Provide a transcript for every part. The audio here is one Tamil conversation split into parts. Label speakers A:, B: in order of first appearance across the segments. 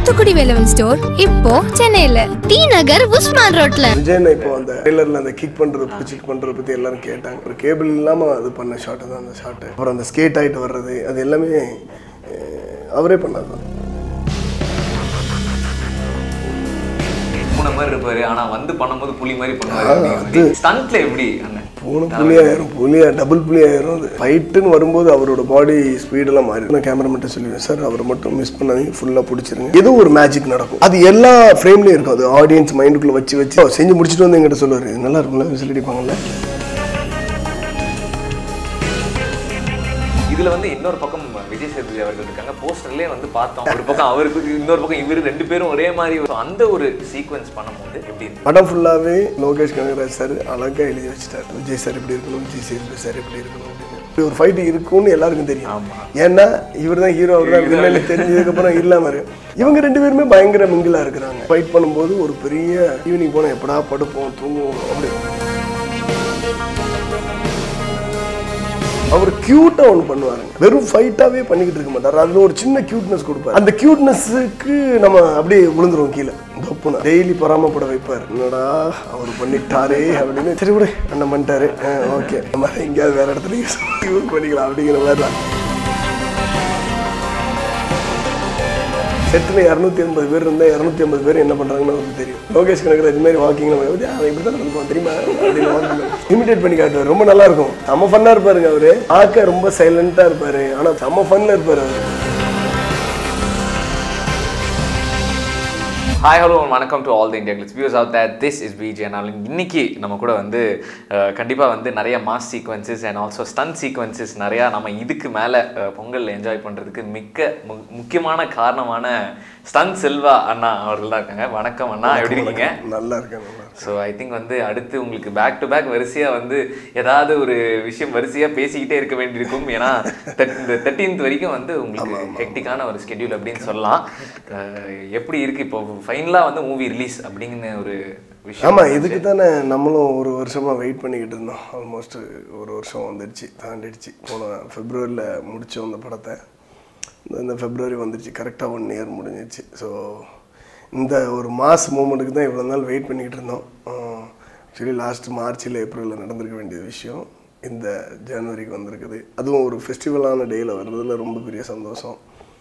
A: தூத்துக்குடி வேலவன் ஸ்டோர் இப்போ சென்னையில டி நகர் உஸ்மான் ரோட்ல
B: விஜயன் இப்போ அந்த ட்ரெய்லரில் அந்த கிக் பண்ணுறது பிடிச்சிக் பண்ணுறத பற்றி எல்லாரும் கேட்டாங்க ஒரு கேபிள் இல்லாமல் அது பண்ண ஷாட்டு தான் அந்த ஷாட்டு அப்புறம் அந்த ஸ்கேட் ஆகிட்டு வர்றது அது எல்லாமே அஹ், அவரே பண்ணது தான்
C: பூனை மாதிரி இருப்பாரு ஆனா வந்து பண்ணும்போது புலி மாதிரி பண்ணுவாரு ஸ்டண்ட்ல எப்படி அண்ணன்
B: பூனை புலி ஆயிரும் புலியா டபுள் புலி ஆயிரும் அது ஃபைட்டுன்னு வரும்போது அவரோட பாடி ஸ்பீடெல்லாம் மாறி நான் கேமராமேன்ட்ட சொல்லுவேன் சார் அவரை மட்டும் மிஸ் பண்ணாதீங்க ஃபுல்லாக பிடிச்சிருங்க ஏதோ ஒரு மேஜிக் நடக்கும் அது எல்லா ஃப்ரேம்லேயும் இருக்கும் அது ஆடியன்ஸ் மைண்டுக்குள்ளே வச்சு வச்சு அவர் செஞ்சு முடிச்சுட்டு வந்து எங்கிட்ட சொல்லுவார் இது நல்லா இருக்கும்ல விசில் அடிப்பாங்கல்ல
C: இதுல வந்து இன்னொரு பக்கம் விஜய் சேதுபதி அவர்கள் இருக்காங்க போஸ்டர்லயே வந்து பார்த்தோம் ஒரு பக்கம் அவருக்கு இன்னொரு பக்கம் இவரு ரெண்டு பேரும் ஒரே மாதிரி So, அந்த ஒரு சீக்வன்ஸ் பண்ணும்போது எப்படி இருந்துச்சு?
B: படம் ஃபுல்லாகவே லோகேஷ் கனகராஜ் சார் அழகாக எழுதி வச்சுட்டார் விஜய் சார் இப்படி இருக்கணும் விஜய் சேதுபதி சார் இப்படி இருக்கணும் அப்படின்னு இப்படி ஒரு ஃபைட் இருக்கும்னு எல்லாருக்கும் தெரியும்
C: ஆமா.
B: ஏன்னா இவர் தான் ஹீரோ அவர் தான் வில்லன் தெரிஞ்சதுக்கப்புறம் இல்லாமல் இருக்கு இவங்க ரெண்டு பேருமே பயங்கர மிங்கிலாக இருக்கிறாங்க ஃபைட் பண்ணும்போது ஒரு பெரிய ஈவினிங் போனால் எப்படா படுப்போம் தூங்குவோம் அப்படி அவர் கியூட்டா ஒன்று பண்ணுவாருங்க வெறும் ஃபைட்டாவே பண்ணிக்கிட்டு இருக்க மாட்டார் அதுல ஒரு சின்ன கியூட்னஸ் கொடுப்பாரு அந்த கியூட்னஸுக்கு நம்ம அப்படியே விழுந்துருவோம் கீழே தப்புனா டெய்லி பராமப்பட வைப்பார் என்னடா அவர் பண்ணிட்டாரே அப்படின்னு சரி விடு அண்ணன் பண்ணிட்டாரு ஓகே நம்ம எங்கேயாவது வேற இடத்துல யூஸ் பண்ணிக்கலாம் அப்படிங்கிற மாதிரி தான் செட்டில் இரநூத்தி எண்பது பேர் இருந்தால் இரநூத்தி ஐம்பது பேர் என்ன பண்ணுறாங்கன்னு அவருக்கு தெரியும் லோகேஷ் கணக்கில் இது மாதிரி வாக்கிங் நம்ம வந்து அவன் இப்படி தான் நடந்துப்பான் தெரியுமா அப்படின்னு வாக்கிங் இமிடேட் பண்ணி காட்டுவார் ரொம்ப நல்லா இருக்கும் செம்ம ஃபன்னாக இருப்பாருங்க அவரு பார்க்க ரொம்ப சைலண்ட்டாக இருப்பாரு ஆனால் செம்ம ஃபன்னில் இருப்பார் அவர்
C: ஹாய் ஹலோ வணக்கம் to all the India Glitz views of that this is பிஜே நாள் இன்னைக்கு நம்ம கூட வந்து அஹ், கண்டிப்பா வந்து நிறைய mass sequences and also stun sequences நிறையா நம்ம இதுக்கு மேலே பொங்கல் என்ஜாய் பண்ணுறதுக்கு மிக்க மு- முக்கியமான காரணமான ஸ்டன் செல்வா அண்ணா அவர்கள் தான் இருக்காங்க வணக்கம் அண்ணா எப்படி இருக்கீங்க
B: நல்லா இருக்கேன் நல்லா இருக்கேன்.
C: ஸோ ஐ திங்க் வந்து அடுத்து உங்களுக்கு பேக் டு பேக் வரிசையாக வந்து ஏதாவது ஒரு விஷயம் வரிசையாக பேசிக்கிட்டே இருக்க வேண்டியிருக்கும் ஏன்னா thir- இந்த தேர்ட்டீன்த் வரைக்கும் வந்து உங்களுக்கு ஹெக்டிக்கான ஒரு ஸ்கெடியூல் அப்படின்னு சொல்லலாம் அஹ் எப்படி இருக்கு இப்போ ஃபைனலாக வந்து மூவி ரிலீஸ் அப்படிங்கிற ஒரு விஷயம்
B: ஆமா இதுக்கு தானே நம்மளும் ஒரு வருஷமா வெயிட் பண்ணிக்கிட்டு இருந்தோம் ஆல்மோஸ்ட் ஒரு வருஷம் வந்துடுச்சு தாண்டிடுச்சு போன ஃபெப்ரவரியில் முடிச்சோம் அந்த படத்தை இந்த- இந்த ஃபெப்ரவரி வந்துடுச்சு கரெக்டாக ஒன் இயர் முடிஞ்சிச்சு ஸோ இந்த ஒரு மாஸ் மூமெண்ட்டுக்கு தான் இவ்வளோ நாள் வெயிட் பண்ணிக்கிட்டு இருந்தோம் ஆக்சுவலி லாஸ்ட் மார்ச்சில் ஏப்ரலில் நடந்திருக்க வேண்டிய விஷயம் இந்த ஜனவரிக்கு வந்திருக்குது அதுவும் ஒரு ஃபெஸ்டிவலான டேயில் வர்றதுல ரொம்ப பெரிய சந்தோஷம்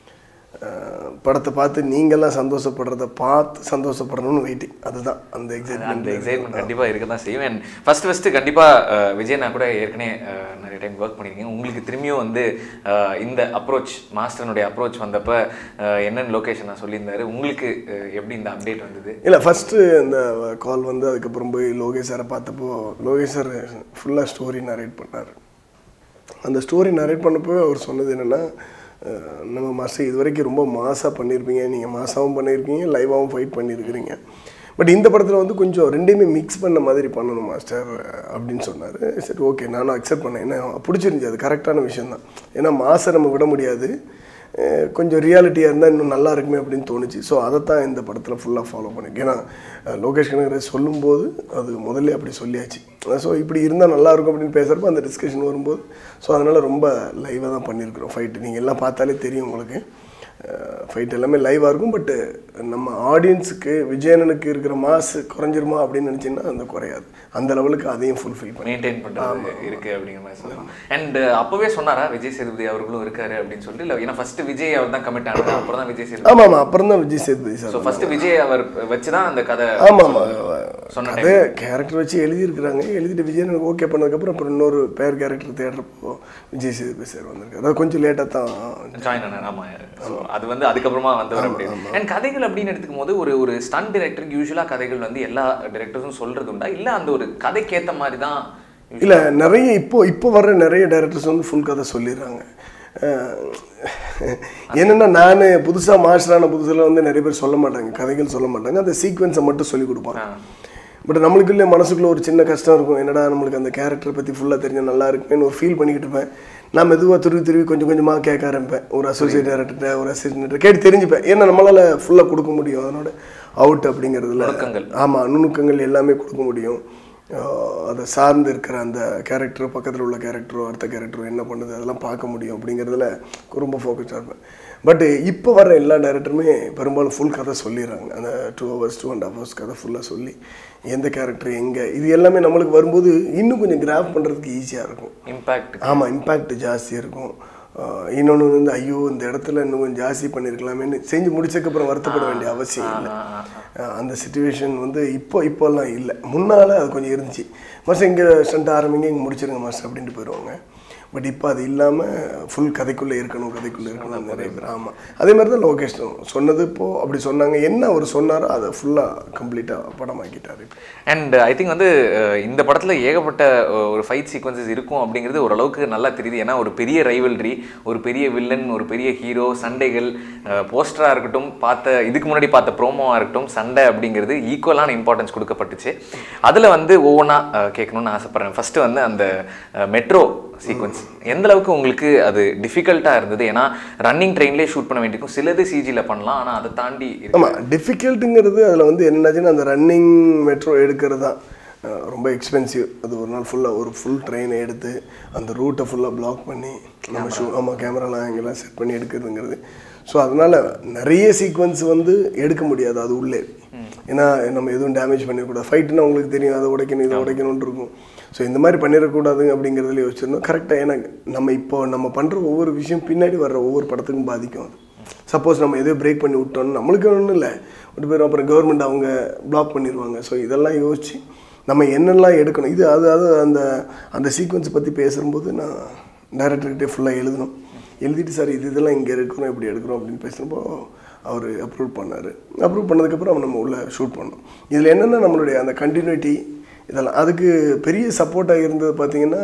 B: அஹ் படத்தை பார்த்து நீங்கள்லாம் சந்தோஷப்படுறத பார்த்து சந்தோஷப்படணும்னு வெயிட்டிங் அதுதான் அந்த
C: அந்த
B: எக்ஸைட்மெண்ட்
C: எக்ஸைட்மெண்ட் கண்டிப்பா இருக்க தான் செய்யும் அண்ட் ஃபர்ஸ்ட் ஃபர்ஸ்ட் கண்டிப்பா அஹ், விஜய் நான் கூட ஏற்கனவே அஹ், நிறைய டைம் ஒர்க் பண்ணியிருக்கீங்க உங்களுக்கு திரும்பியும் வந்து அஹ், இந்த அப்ரோச் மாஸ்டர்னுடைய அப்ரோச் வந்தப்ப அஹ், என்னென்ன லொகேஷன் நான் சொல்லியிருந்தாரு உங்களுக்கு அஹ், எப்படி இந்த அப்டேட் வந்தது
B: இல்லை ஃபஸ்ட்டு இந்த கால் வந்து அதுக்கப்புறம் போய் லோகேஷ் சாரை பார்த்தப்போ லோகேஷ் சார் ஃபுல்லாக ஸ்டோரி நரேட் பண்ணார் அந்த ஸ்டோரி நரேட் பண்ணப்போ அவர் சொன்னது என்னென்னா நம்ம மாஸ்டர் இது வரைக்கும் ரொம்ப மாசாக பண்ணியிருப்பீங்க நீங்கள் மாசாவும் பண்ணியிருக்கீங்க லைவாகவும் ஃபைட் பண்ணியிருக்கிறீங்க பட் இந்த படத்தில் வந்து கொஞ்சம் ரெண்டையுமே மிக்ஸ் பண்ண மாதிரி பண்ணணும் மாஸ்டர் அப்படின்னு சொன்னார் சரி ஓகே நானும் அக்செப்ட் பண்ணேன் ஏன்னா பிடிச்சிருந்துச்சி அது கரெக்டான விஷயந்தான் ஏன்னா மாசை நம்ம விட முடியாது அஹ் கொஞ்சம் ரியாலிட்டியாக இருந்தால் இன்னும் நல்லா இருக்குமே அப்படின்னு தோணுச்சு ஸோ அதை தான் இந்த படத்தில் ஃபுல்லாக ஃபாலோ பண்ணியிருக்கேன் ஏன்னா அஹ் லோகேஷ் கனகராஜ் சொல்லும்போது அது முதல்ல அப்படி சொல்லியாச்சு ஸோ இப்படி இருந்தால் நல்லா இருக்கும் அப்படின்னு பேசுகிறப்ப அந்த டிஸ்கஷன் வரும்போது ஸோ அதனால் ரொம்ப லைவாக தான் பண்ணியிருக்கிறோம் ஃபைட்டு நீங்கள் எல்லாம் பார்த்தாலே தெரியும் உங்களுக்கு ஃபைட் எல்லாமே லைவாக இருக்கும் பட்டு நம்ம ஆடியன்ஸுக்கு விஜயனனுக்கு இருக்கிற மாசு குறைஞ்சிருமா அப்படின்னு நினச்சிங்கன்னா அந்த குறையாது அந்த லெவலுக்கு அதையும் ஃபுல்ஃபில் பண்ணி
C: மெயின்டைன் பண்றது இருக்கு அப்படிங்கிற மாதிரி சொல்லலாம் அண்ட் அப்பவே சொன்னாரா விஜய் சேதுபதி அவர்களும் இருக்காரு அப்படின்னு சொல்லிட்டு இல்லை ஏன்னா ஃபர்ஸ்ட் விஜய் அவர் தான் கமிட் ஆனது அப்புறம் தான் விஜய் சேதுபதி
B: ஆமாம் ஆமாம் அப்புறம் தான் Vijay Sethupathi sir
C: so first Vijay அவர் வச்சு தான் அந்த கதை
B: ஆமாம் ஆமாம்
C: சொன்ன
B: அதே கேரக்டர் வச்சு எழுதியிருக்கிறாங்க எழுதிட்டு விஜய் எனக்கு ஓகே பண்ணதுக்கப்புறம் அப்புறம் இன்னொரு பேர் கேரக்டர் தேடுறப்போ விஜய் சேதுபதி சார் வந்திருக்காரு அது கொஞ்சம் லேட்டாக தான்
C: ஜாயின் ஆனார் ஆமா So, அது வந்து அதுக்கப்புறமா வந்தவர் அப்படி அண்ட் கதைகள் அப்படின்னு எடுத்துக்கும் போது ஒரு ஒரு ஸ்டன் டிரெக்டருக்கு யூஸ்வலா கதைகள் வந்து எல்லா டிரெக்டர்ஸும் சொல்றது உண்டா இல்ல அந்த ஒரு கதைக்கேத்த மாதிரி தான்
B: இல்லை நிறைய இப்போ இப்போ வர்ற நிறைய டைரக்டர்ஸ் வந்து ஃபுல் கதை சொல்லிடுறாங்க என்னென்னா நான் புதுசாக மாஸ்டரான புதுசில் வந்து நிறைய பேர் சொல்ல மாட்டாங்க கதைகள் சொல்ல மாட்டாங்க அந்த சீக்வன்ஸை மட்டும் சொல்லி கொடுப்பாங்க பட் நம்மளுக்குள்ளே மனசுக்குள்ளே ஒரு சின்ன கஷ்டம் இருக்கும் என்னடா நம்மளுக்கு அந்த கேரக்டர் பற்றி ஃபுல்லாக தெரிஞ்சால் நல்லா இருக்குன்னு ஒரு ஃபீல் பண்ணிக்கிட்டு இருப்பேன் நான் மெதுவாக துருவி துருவி கொஞ்சம் கொஞ்சமாக கேட்க ஆரம்பிப்பேன் ஒரு அசோசியேட் டேரக்டர்கிட்ட ஒரு அசிஸ்டன்ட் கேட்டு தெரிஞ்சுப்பேன் ஏன்னா நம்மளால் ஃபுல்லாக கொடுக்க முடியும் அதனோட அவுட் அப்படிங்கிறதுல
C: நுணுக்கங்கள்.
B: ஆமாம் நுணுக்கங்கள் எல்லாமே கொடுக்க முடியும் ஆஹ் அதை சார்ந்து இருக்கிற அந்த கேரக்டர் பக்கத்தில் உள்ள கேரக்டரோ அடுத்த கேரக்டரோ என்ன பண்ணுது அதெல்லாம் பார்க்க முடியும் அப்படிங்கிறதுல ரொம்ப ஃபோக்கஸாக இருப்பேன் பட் இப்போ வர எல்லா டேரக்டருமே பெரும்பாலும் ஃபுல் கதை சொல்லிடுறாங்க அந்த two hours two and half hours கதை ஃபுல்லாக சொல்லி எந்த கேரக்டர் எங்கே இது எல்லாமே நம்மளுக்கு வரும்போது இன்னும் கொஞ்சம் கிராஃப் பண்ணுறதுக்கு ஈஸியாக இருக்கும்
C: இம்பாக்ட்
B: ஆமாம் இம்பேக்ட் ஜாஸ்தியாக இருக்கும் இன்னொன்று வந்து ஐயோ இந்த இடத்துல இன்னும் கொஞ்சம் ஜாஸ்தி பண்ணியிருக்கலாமேன்னு செஞ்சு முடிச்சதுக்கப்புறம் வருத்தப்பட வேண்டிய அவசியம் இல்லை அஹ் அந்த சுச்சுவேஷன் வந்து இப்போ இப்போல்லாம் இல்லை முன்னால் அது கொஞ்சம் இருந்துச்சு மாஸ்டர் இங்கே ஸ்டண்ட் ஆரம்பிங்க இங்கே முடிச்சிருங்க மாஸ்டர் அப்படின்ட்டு போயிடுவாங்க பட் இப்போ அது இல்லாமல் ஃபுல் கதைக்குள்ளே இருக்கணும் கதைக்குள்ளே இருக்கணும் நிறைய பேர் ஆமாம் அதே மாதிரி தான் லோகேஷனும் சொன்னது இப்போது அப்படி சொன்னாங்க என்ன அவர் சொன்னாரோ அதை ஃபுல்லாக கம்ப்ளீட்டாக படமாக்கிட்டார் இப்போ
C: அண்ட் ஐ திங்க் வந்து அஹ், இந்த படத்தில் ஏகப்பட்ட அஹ், ஒரு ஃபைட் சீக்வன்சஸ் இருக்கும் அப்படிங்கிறது ஓரளவுக்கு நல்லா தெரியுது ஏன்னா ஒரு பெரிய ரைவல்ரி ஒரு பெரிய வில்லன் ஒரு பெரிய ஹீரோ சண்டைகள் போஸ்டராக இருக்கட்டும் பார்த்த இதுக்கு முன்னாடி பார்த்த ப்ரோமோவாக இருக்கட்டும் சண்டை அப்படிங்கிறது ஈக்குவலான இம்பார்ட்டன்ஸ் கொடுக்கப்பட்டுச்சு அதில் வந்து ஒவ்வொன்றா கேட்கணும்னு ஆசைப்பட்றேன் ஃபஸ்ட்டு வந்து அந்த மெட்ரோ சீக்வன்ஸ் எந்த அளவுக்கு உங்களுக்கு அது டிஃபிகல்ட்டாக இருந்தது ஏன்னா ரன்னிங் ட்ரெயின்லேயே ஷூட் பண்ண வேண்டியிருக்கும் சிலது சிஜியில் பண்ணலாம் ஆனால் அதை தாண்டி இருக்கு.
B: ஆமாம் டிஃபிகல்ட்டுங்கிறது அதில் வந்து என்னாச்சுன்னா அந்த ரன்னிங் மெட்ரோ எடுக்கிறது தான் அஹ், ரொம்ப எக்ஸ்பென்சிவ் அது ஒரு நாள் ஃபுல்லாக ஒரு ஃபுல் ட்ரெயினை எடுத்து அந்த ரூட்டை ஃபுல்லாக பிளாக் பண்ணி நம்ம ஷூ ஆமாம் கேமராலாம் இங்கெல்லாம் செட் பண்ணி எடுக்கிறதுங்கிறது ஸோ அதனால் நிறைய சீக்வன்ஸ் வந்து எடுக்க முடியாது அது உள்ளே ஏன்னா நம்ம எதுவும் டேமேஜ் பண்ணிடக்கூடாது ஃபைட்டுன்னா உங்களுக்கு தெரியும் அதை உடைக்கணும் இதை உடைக்கணும்னு இருக்கும் ஸோ இந்த மாதிரி பண்ணிடக்கூடாது அப்படிங்கிறதுல யோசிச்சிருந்தோம் கரெக்டாக ஏன்னா நம்ம இப்போ நம்ம பண்ணுற ஒவ்வொரு விஷயம் பின்னாடி வர்ற ஒவ்வொரு படத்துக்கும் பாதிக்கும் அது சப்போஸ் நம்ம எதோ பிரேக் பண்ணி விட்டோம்னு நம்மளுக்கு ஒன்றும் இல்லை விட்டு போயிடும் அப்புறம் கவர்மெண்ட் அவங்க பிளாக் பண்ணிடுவாங்க ஸோ இதெல்லாம் யோசிச்சு நம்ம என்னெல்லாம் எடுக்கணும் இது அது அது அந்த அந்த சீக்வன்ஸ் பற்றி பேசும்போது நான் டைரக்டர்கிட்டே ஃபுல்லாக எழுதணும் எழுதிட்டு சார் இது இதெல்லாம் இங்கே எடுக்கிறோம் இப்படி எடுக்கிறோம் அப்படின்னு பேசுகிறப்போ அவர் அப்ரூவ் பண்ணார் அப்ரூவ் பண்ணதுக்கப்புறம் நம்ம உள்ள ஷூட் பண்ணோம் இதில் என்னென்னா நம்மளுடைய அந்த கண்டினியூட்டி இதெல்லாம் அதுக்கு பெரிய சப்போர்ட்டாக இருந்தது பார்த்தீங்கன்னா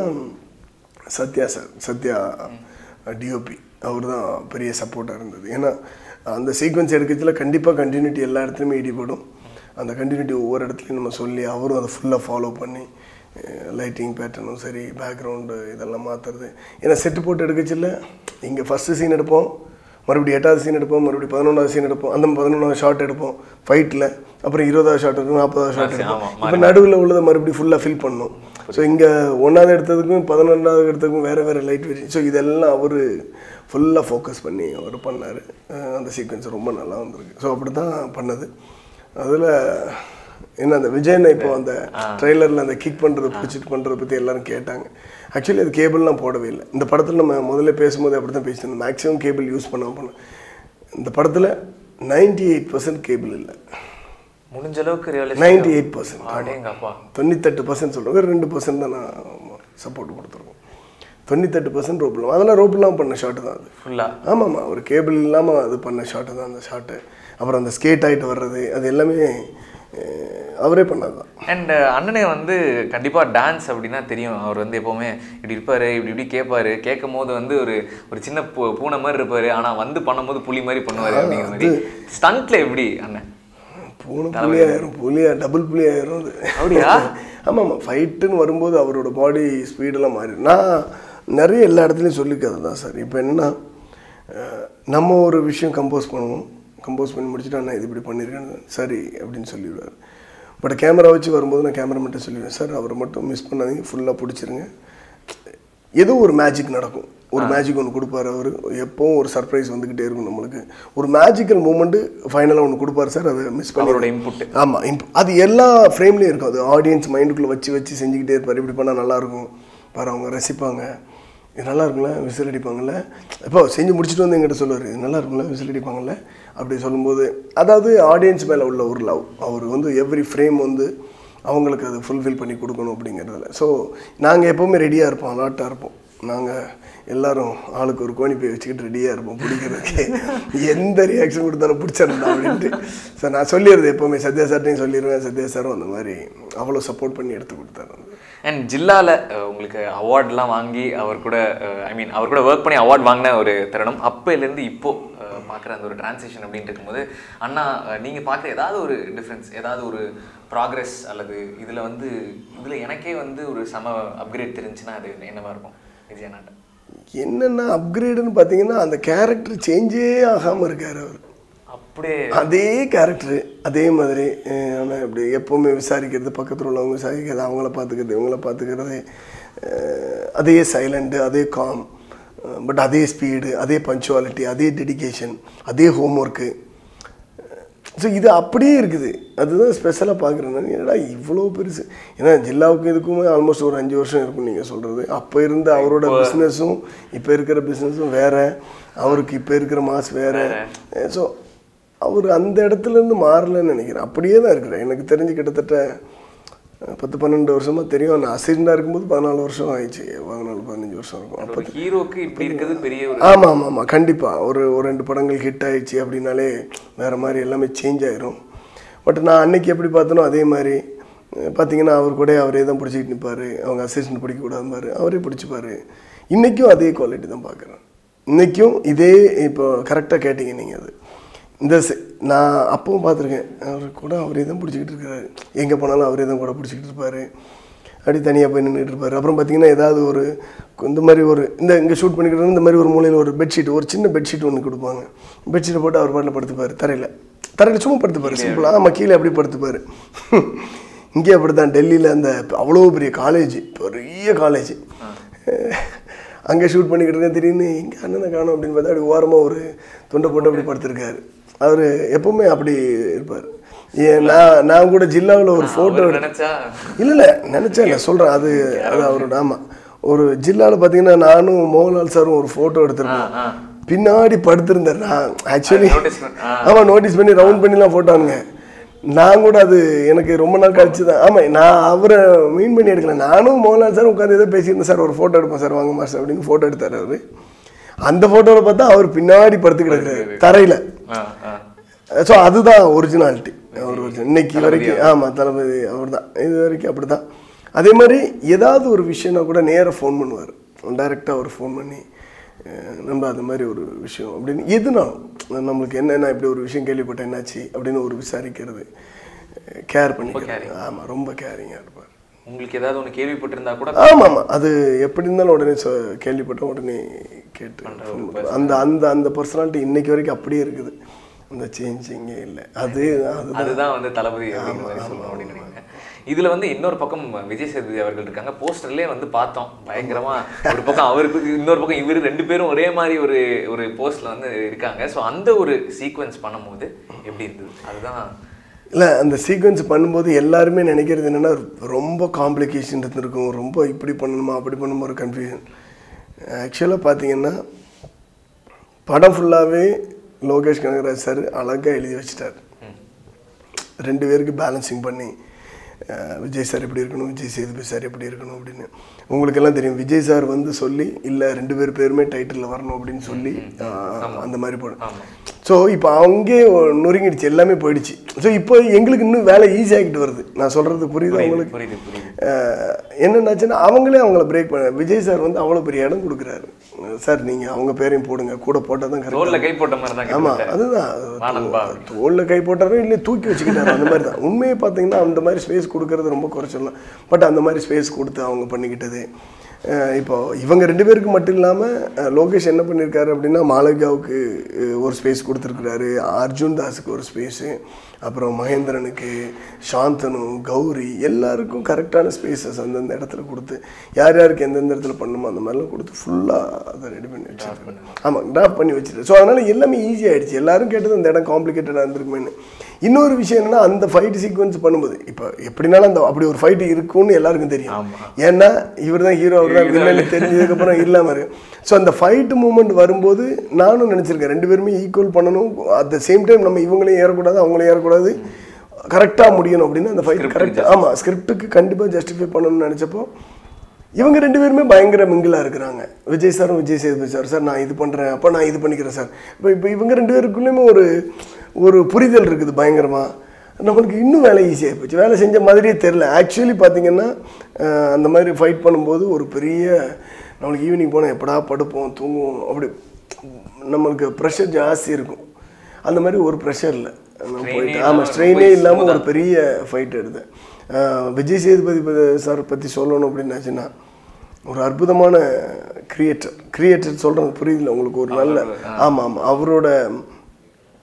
B: சத்யா சார் சத்யா டிஓபி அவர் தான் பெரிய சப்போர்ட்டாக இருந்தது ஏன்னா அந்த சீக்வன்ஸ் எடுக்கிறதுல கண்டிப்பாக கண்டினியூட்டி எல்லா இடத்துலையுமே இடிபடும் அந்த கண்டினியூட்டி ஒவ்வொரு இடத்துலையும் நம்ம சொல்லி அவரும் அதை ஃபுல்லாக ஃபாலோ பண்ணி லைட்டிங் பேட்டர்னும் சரி பேக்ரவுண்டு இதெல்லாம் மாற்றுறது ஏன்னா செட்டு போட்டு எடுக்கச்சில்ல இங்கே ஃபஸ்ட்டு சீன் எடுப்போம் மறுபடியும் எட்டாவது சீன் எடுப்போம் மறுபடியும் பதினொன்றாவது சீன் எடுப்போம் அந்த பதினொன்றாவது ஷாட் எடுப்போம் ஃபைட்டில் அப்புறம் இருபதாவது ஷாட் எடுப்போம் நாற்பதாவது ஷாட் எடுப்போம்
C: ஆமா,
B: இப்போ நடுவில் உள்ளதை மறுபடியும் ஃபுல்லாக ஃபில் பண்ணணும் ஸோ இங்கே ஒன்றாவது எடுத்ததுக்கும் பதினொன்றாவது எடுத்ததுக்கும் வேறு வேறு லைட் வெரி ஸோ இதெல்லாம் அவர் ஃபுல்லாக ஃபோக்கஸ் பண்ணி அவர் பண்ணார் அந்த சீக்வன்ஸ் ரொம்ப நல்லா வந்திருக்கு ஸோ அப்படி தான் பண்ணது அதில் என்ன அந்த விஜயனை இப்போ அந்த ட்ரெய்லரில் அந்த கிக் பண்ணுறது பிடிச்சிட்டு பண்ணுறதை பற்றி எல்லாரும் கேட்டாங்க ஆக்சுவலி அது கேபிள்லாம் போடவே இல்லை இந்த படத்தில் நம்ம முதல்ல பேசும்போது அப்படி தான் பேசியிருந்தோம் மேக்ஸிமம் கேபிள் யூஸ் பண்ணாமல் பண்ண இந்த படத்தில் நைன்டி எயிட் பர்சன்ட் கேபிள் இல்லை
C: முடிஞ்ச அளவுக்கு
B: நைன்டி எயிட் பர்சன்ட்
C: அடேங்கப்பா
B: தொண்ணூத்தெட்டு பர்சன்ட் சொல்கிறோம் ரெண்டு பர்சன்ட் தான் நான் சப்போர்ட் கொடுத்துருக்கோம் தொண்ணூத்தெட்டு பர்சன்ட் ரோப்பில் அதெல்லாம் ரோப்லாம் பண்ண ஷாட்டு தான் அது
C: ஃபுல்லாக
B: ஆமாம்மா ஒரு கேபிள் இல்லாமல் அது பண்ண ஷாட்டு தான் அந்த ஷாட்டு அப்புறம் அந்த ஸ்கேட் ஆகிட்டு வர்றது அது எல்லாமே அஹ், அவரே பண்ணது தான்
C: அண்ட் அண்ணனே வந்து கண்டிப்பாக டான்ஸ் அப்படின்னா தெரியும் அவர் வந்து எப்போவுமே இப்படி இருப்பார் இப்படி இப்படி கேட்பாரு கேட்கும் போது வந்து ஒரு ஒரு சின்ன பூ பூனை மாதிரி இருப்பார் ஆனால் வந்து பண்ணும்போது புலி மாதிரி பண்ணுவார் அப்படிங்கிற மாதிரி ஸ்டண்ட்டில் எப்படி அண்ணன்
B: பூனை புலி ஆயிரும் புலி டபுள் புலி ஆயிரும் அது
C: அப்படியா?
B: ஆமாம்மா ஃபைட்டுன்னு வரும்போது அவரோட பாடி ஸ்பீடெல்லாம் மாறி நான் நிறைய எல்லா இடத்துலையும் சொல்லிக்கிறது தான் சார் இப்போ என்னன்னா அஹ், நம்ம ஒரு விஷயம் கம்போஸ் பண்ணுவோம் கம்போஸ் பண்ணி முடிச்சுட்டு நான் இது இப்படி பண்ணியிருக்கேன்னு சரி அப்படின்னு சொல்லிடுவார் பட் கேமரா வச்சு வரும்போது நான் கேமராமேன்ட்ட சொல்லிடுவேன் சார் அவரை மட்டும் மிஸ் பண்ணாதீங்க ஃபுல்லாக பிடிச்சிருங்க ஏதோ ஒரு மேஜிக் நடக்கும் ஒரு மேஜிக் ஒன்று கொடுப்பாரு அவர் எப்பவும் ஒரு சர்ப்ரைஸ் வந்துக்கிட்டே இருக்கும் நம்மளுக்கு ஒரு மேஜிக்கல் மூமெண்ட்டு ஃபைனலாக ஒன்று கொடுப்பாரு சார் அதை மிஸ் பண்ணி
C: அவரோட input.
B: ஆமாம் இம்ப் அது எல்லா ஃப்ரேம்லேயும் இருக்கும் அது ஆடியன்ஸ் மைண்டுக்குள்ளே வச்சு வச்சு செஞ்சுக்கிட்டே இருப்பார் இப்படி பண்ணால் நல்லாயிருக்கும் பாரு அவங்க ரசிப்பாங்க இது நல்லா இருக்கும்ல விசில் அடிப்பாங்கல்ல இப்போ செஞ்சு முடிச்சுட்டு வந்து எங்கிட்ட சொல்லுவார் இது நல்லா இருக்கும்ல விசில் அடிப்பாங்கல்ல அப்படி சொல்லும்போது அதாவது ஆடியன்ஸ் மேலே உள்ள ஒரு லவ் அவர் வந்து எவ்ரி ஃப்ரேம் வந்து அவங்களுக்கு அதை ஃபுல்ஃபில் பண்ணி கொடுக்கணும் அப்படிங்கிறதுல ஸோ நாங்கள் எப்போவுமே ரெடியாக இருப்போம் அலாட்டாக இருப்போம் நாங்கள் எல்லாரும் ஆளுக்கு ஒரு கோணி போய் வச்சுக்கிட்டு ரெடியாக இருப்போம் பிடிக்கிறதுக்கு எந்த ரியாக்ஷன் கொடுத்தாலும் பிடிச்சிருந்தா அப்படின்ட்டு சார் நான் சொல்லிடுறது எப்போவுமே சத்யா சார்ட்டையும் சொல்லிடுவேன் சத்யா சாரும் அந்த மாதிரி அவ்வளோ சப்போர்ட் பண்ணி எடுத்து கொடுத்தாரு
C: அண்ட் ஜில்லால அஹ், உங்களுக்கு அவார்ட்லாம் வாங்கி அவர் கூட ஐ மீன் அவர் கூட ஒர்க் பண்ணி அவார்ட் வாங்கின ஒரு தருணம் அப்போலேருந்து இப்போ பார்க்குற அந்த ஒரு டிரான்சிஷன் அப்படின்னு இருக்கும்போது அண்ணா அஹ், நீங்க பார்க்குற ஏதாவது ஒரு டிஃப்ரென்ஸ் ஏதாவது ஒரு ப்ராக்ரஸ் அல்லது இதுல வந்து இதுல எனக்கே வந்து ஒரு சம அப்கிரேட் தெரிஞ்சுன்னா அது என்னவா இருக்கும் விஜய் அண்ணாட்ட
B: என்னென்ன அப்கிரேடுன்னு பார்த்தீங்கன்னா அந்த கேரக்டர் சேஞ்சே ஆகாமல் இருக்கார் அவர்
C: அப்படியே
B: அதே கேரக்டர் அதே மாதிரி அஹ், ஆனா இப்படி எப்போவுமே விசாரிக்கிறது பக்கத்தில் உள்ளவங்க விசாரிக்கிறது அவங்கள பார்த்துக்கிறது இவங்கள பார்த்துக்கிறது அஹ், அதே சைலண்ட்டு அதே காம் பட் அதே ஸ்பீடு அதே பஞ்சுவாலிட்டி அதே டெடிகேஷன் அதே ஹோம்ஒர்க்கு ஸோ இது அப்படியே இருக்குது அதுதான் ஸ்பெஷலாக பார்க்குறேன் நான் என்னடா இவ்வளோ பெருசு ஏன்னா ஜில்லாவுக்கும் இதுக்குமே ஆல்மோஸ்ட் ஒரு அஞ்சு வருஷம் இருக்கும் நீங்கள் சொல்கிறது அப்போ இருந்த அவரோட பிஸ்னஸும் இப்போ இருக்கிற பிஸ்னஸும் வேற அவருக்கு இப்போ இருக்கிற மாஸ் வேற ஸோ அவர் அந்த இடத்துல இருந்து மாறலன்னு நினைக்கிறேன் அப்படியே தான் இருக்கிறேன் எனக்கு தெரிஞ்சு கிட்டத்தட்ட அஹ், பத்து பன்னெண்டு வருஷமா தெரியும் நான் அசிஸ்டண்டாக இருக்கும்போது பதினாலு வருஷம் ஆயிடுச்சு பதினாலு பதினஞ்சு வருஷம் இருக்கும் அப்போ
C: ஒரு ஹீரோக்கு இப்படி இருக்கிறது பெரிய ஒரு
B: ஆமாம் ஆமாம் ஆமாம் கண்டிப்பாக ஒரு ஒரு ரெண்டு படங்கள் ஹிட் ஆயிடுச்சு அப்படின்னாலே வேறு மாதிரி எல்லாமே சேஞ்ச் ஆயிரும் பட் நான் அன்னைக்கு எப்படி பார்த்தனோ அதே மாதிரி அஹ், பார்த்தீங்கன்னா அவர் கூட அவரே தான் பிடிச்சிக்கிட்டு நிற்பார் அவங்க அசிஸ்டன்ட் பிடிக்கக்கூடாதுமாரு அவரே பிடிச்சிப்பாரு இன்றைக்கும் அதே குவாலிட்டி தான் பார்க்குறேன் இன்றைக்கும் இதே இப்போ கரெக்டாக கேட்டிங்க நீங்கள் அது இந்த செ- நான் அப்பவும் பார்த்துருக்கேன் அவர் கூட அவரே தான் பிடிச்சிக்கிட்டு இருக்காரு எங்கே போனாலும் அவரே தான் கூட பிடிச்சிக்கிட்டு இருப்பாரு அப்படி தனியாக போய் நின்றுட்டு இருப்பாரு அப்புறம் பார்த்தீங்கன்னா ஏதாவது ஒரு இந்த மாதிரி ஒரு இந்த இங்கே ஷூட் பண்ணிக்கிட்டு இந்த மாதிரி ஒரு மூலையில் ஒரு பெட்ஷீட் ஒரு சின்ன பெட்ஷீட் ஒன்று கொடுப்பாங்க பெட்ஷீட்டை போட்டு அவர் பாட்டில் படுத்துப்பார் தரையில் தரையில் சும்மா படுத்துப்பார் சிம்பிளாக ஆமாம் கீழே அப்படி படுத்துப்பார் இங்கே அப்படி தான் டெல்லியில் அந்த அவ்வளோ பெரிய காலேஜ் பெரிய காலேஜ் அங்கே ஷூட் பண்ணிக்கிட்டு இருக்கேன் திடீர்னு எங்கே அண்ணனை காணும் அப்படின்னு பார்த்தா அப்படி ஓரமாக ஒரு துண்டை போட்டு அப்படி படுத்திருக்காரு அவர் எப்பவுமே அப்படி இருப்பார் ஏன் நான் நான் கூட ஜில்லாவில் ஒரு ஃபோட்டோ
C: அவர் நினைச்சா
B: இல்லை இல்லை நினச்சேன் இல்லை சொல்கிறேன் அது அது அவரோட ஆமாம் ஒரு ஜில்லாவில் பார்த்தீங்கன்னா நானும் மோகன்லால் சாரும் ஒரு ஃபோட்டோ எடுத்திருப்போம்
C: ஆ.
B: பின்னாடி படுத்திருந்தேன் நான் ஆக்சுவலி
C: notice பண்ண- ஆ.
B: ஆமாம் நோட்டீஸ் பண்ணி ரவுண்ட் பண்ணிலாம் போட்டானுங்க நான் கூட அது எனக்கு ரொம்ப நாள் கழிச்சு தான் ஆமாம் நான் அவரை மீன் பண்ணி எடுக்கல நானும் மோகன்லால் சார் உட்காந்து ஏதோ பேசியிருந்தேன் சார் ஒரு ஃபோட்டோ எடுப்போம் சார் வாங்க மாஸ்டர் அப்படின்னு ஃபோட்டோ எடுத்தார் அவர் அந்த ஃபோட்டோவில் பார்த்தா அவர் பின்னாடி படுத்து கிடக்குறாரு தரையில்
C: ஆ, ஆ.
B: ஸோ அதுதான் ஒரிஜினாலிட்டி அவர் ஒரிஜினல் இன்னைக்கு வரைக்கும் ஆமாம் தளபதி அவர் தான் இது வரைக்கும் அப்படி தான் அதே மாதிரி ஏதாவது ஒரு விஷயம்னா கூட நேராக ஃபோன் பண்ணுவார் டைரெக்டாக அவர் ஃபோன் பண்ணி அஹ், நம்ம அந்த மாதிரி ஒரு விஷயம் அப்படின்னு எதுனாலும் நம்மளுக்கு என்னென்ன இப்படி ஒரு விஷயம் கேள்விப்பட்டேன் என்னாச்சு அப்படின்னு ஒரு விசாரிக்கிறது கேர் பண்ணிக்கிறது ஆமாம் ரொம்ப கேரிங்காக இருப்பார்
C: உங்களுக்கு ஏதாவது ஒண்ணு கேள்விப்பட்டிருந்தா கூட
B: ஆமாம் ஆமாம் அது எப்படி இருந்தாலும் உடனே சொ- கேள்விப்பட்ட உடனே கேட்டு phone பண்ணுவார். அந்த அந்த அந்த பர்சனாலிட்டி இன்னைக்கு வரைக்கும் அப்படியே இருக்குது அந்த சேஞ்சிங்கே இல்லை அது அது
C: அதுதான் வந்து தளபதி அப்படிங்கிற மாதிரி சொல்லணும் அப்படின்னு நினைக்கிறேன் இதுல வந்து இன்னொரு பக்கம் விஜய் சேதுபதி அவர்கள் இருக்காங்க போஸ்டர்லயே வந்து பார்த்தோம் பயங்கரமா ஒரு பக்கம் அவருக்கு இன்னொரு பக்கம் இவர் ரெண்டு பேரும் ஒரே மாதிரி ஒரு ஒரு போஸ்ட்ல வந்து இருக்காங்க ஸோ அந்த ஒரு சீக்வன்ஸ் பண்ணும்போது எப்படி இருந்தது அதுதான்
B: இல்லை அந்த சீக்வன்ஸ் பண்ணும்போது எல்லாருமே நினைக்கிறது என்னென்னா ரொம்ப காம்ப்ளிகேஷன் இருந்திருக்கும் ரொம்ப இப்படி பண்ணணுமா அப்படி பண்ணணுமா ஒரு கன்ஃபியூஷன் ஆக்சுவலாக பார்த்தீங்கன்னா படம் ஃபுல்லாகவே லோகேஷ் கனகராஜ் சார் அழகாக எழுதி வச்சிட்டார் ரெண்டு பேருக்கு பேலன்சிங் பண்ணி அஹ், விஜய் சார் எப்படி இருக்கணும் விஜய் சேதுபதி சார் எப்படி இருக்கணும் அப்படின்னு உங்களுக்கெல்லாம் தெரியும் விஜய் சார் வந்து சொல்லி இல்லை ரெண்டு பேர் பேருமே டைட்டிலில் வரணும் அப்படின்னு சொல்லி அஹ், அந்த மாதிரி போடும் ஸோ இப்போ அங்கே நொறுங்கிடுச்சு எல்லாமே போயிடுச்சு ஸோ இப்போ எங்களுக்கு இன்னும் வேலை ஈஸியாகிட்டு வருது நான் சொல்கிறது புரியுது அவங்களுக்கு
C: புரியுது புரியுது
B: அஹ், என்னென்னாச்சுன்னா அவங்களே அவங்கள பிரேக் பண்ண விஜய் சார் வந்து அவ்வளோ பெரிய இடம் கொடுக்குறாரு சார் நீங்கள் அவங்க பேரையும் போடுங்க கூட போட்டால் தான் கரெக்ட்
C: ரோல்ல கை போட்ட மாதிரி தான்
B: ஆமாம்
C: கிட்டத்தட்ட.
B: அதுதான்
C: வா நண்பா.
B: தோளில் கை போட்டாரோ இல்லை தூக்கி வச்சுக்கிட்டாரு அந்த மாதிரி தான் உண்மையை பார்த்தீங்கன்னா அந்த மாதிரி ஸ்பேஸ் கொடுக்கறது ரொம்ப குறைச்சிடலாம் பட் அந்த மாதிரி ஸ்பேஸ் கொடுத்து அவங்க பண்ணிக்கிட்டது அஹ் இப்போ இவங்க ரெண்டு பேருக்கு மட்டும் இல்லாமல் லோகேஷ் என்ன பண்ணியிருக்காரு அப்படின்னா மாளவிகாவுக்கு அஹ், ஒரு ஸ்பேஸ் கொடுத்துருக்குறாரு அர்ஜுன் தாஸுக்கு ஒரு ஸ்பேஸு அப்புறம் மகேந்திரனுக்கு சாந்தனு கௌரி எல்லாருக்கும் கரெக்டான ஸ்பேசஸ் அந்தந்த இடத்துல கொடுத்து யார் யாருக்கு எந்தெந்த இடத்துல பண்ணணுமோ அந்த மாதிரிலாம் கொடுத்து ஃபுல்லாக அதை ரெடி பண்ணி வச்சிருக்கேன் ஆமாம் டிராப் பண்ணி வச்சுட்டு ஸோ அதனால் எல்லாமே ஈஸி ஆயிடுச்சு எல்லாரும் கேட்டது அந்த இடம் காம்ப்ளிகேட்டடாக இருந்திருக்குமேன்னு இன்னொரு விஷயம் என்னன்னா அந்த ஃபைட் சீக்வன்ஸ் பண்ணும்போது இப்போ எப்படினாலும் அந்த அப்படி ஒரு ஃபைட் இருக்கும்னு எல்லாருக்கும் தெரியும் ஏன்னா இவர் தான் ஹீரோ அவர் தான் வில்லன் தெரிஞ்சதுக்கப்புறம் இல்லாமல் இருக்கு ஸோ அந்த ஃபைட் மூமெண்ட் வரும்போது நானும் நினச்சிருக்கேன் ரெண்டு பேருமே ஈக்குவல் பண்ணணும் அட் த சேம் டைம் நம்ம இவங்களையும் ஏறக்கூடாது அவங்களையும் ஏறக்கூடாது கரெக்டாக முடியணும் அப்படின்னு அந்த ஃபைட் கரெக்ட் ஆமாம் ஸ்கிரிப்டுக்கு கண்டிப்பாக ஜஸ்டிஃபை பண்ணணும்னு நினச்சப்போ இவங்க ரெண்டு பேருமே பயங்கர மிங்கிளாக இருக்கிறாங்க விஜய் சாரும் விஜய் சேதுபதி சார் சார் நான் இது பண்ணுறேன் அப்போ நான் இது பண்ணிக்கிறேன் சார் இப்போ இப்போ இவங்க ரெண்டு பேருக்குள்ளேயுமே ஒரு ஒரு புரிதல் இருக்குது பயங்கரமாக நம்மளுக்கு இன்னும் வேலை ஈஸியாக போச்சு வேலை செஞ்ச மாதிரியே தெரில ஆக்சுவலி பார்த்தீங்கன்னா அஹ், அந்த மாதிரி ஃபைட் பண்ணும்போது ஒரு பெரிய நம்மளுக்கு ஈவினிங் போனால் எப்படா படுப்போம் தூங்குவோம் அப்படி நம்மளுக்கு ப்ரெஷர் ஜாஸ்தி இருக்கும் அந்த மாதிரி ஒரு ப்ரெஷர் இல்லை நான் போயிட்டு ஆமாம் ஸ்ட்ரெயினே இல்லாமல் ஒரு பெரிய ஃபைட் எடுத்தேன் அஹ், விஜய் சேதுபதி சார் பற்றி சொல்லணும் அப்படின்னாச்சுன்னா ஒரு அற்புதமான கிரியேட்டர் கிரியேட்டர் சொல்கிறது புரியுதுல உங்களுக்கு ஒரு நல்ல ஆமாம் ஆமாம் அவரோட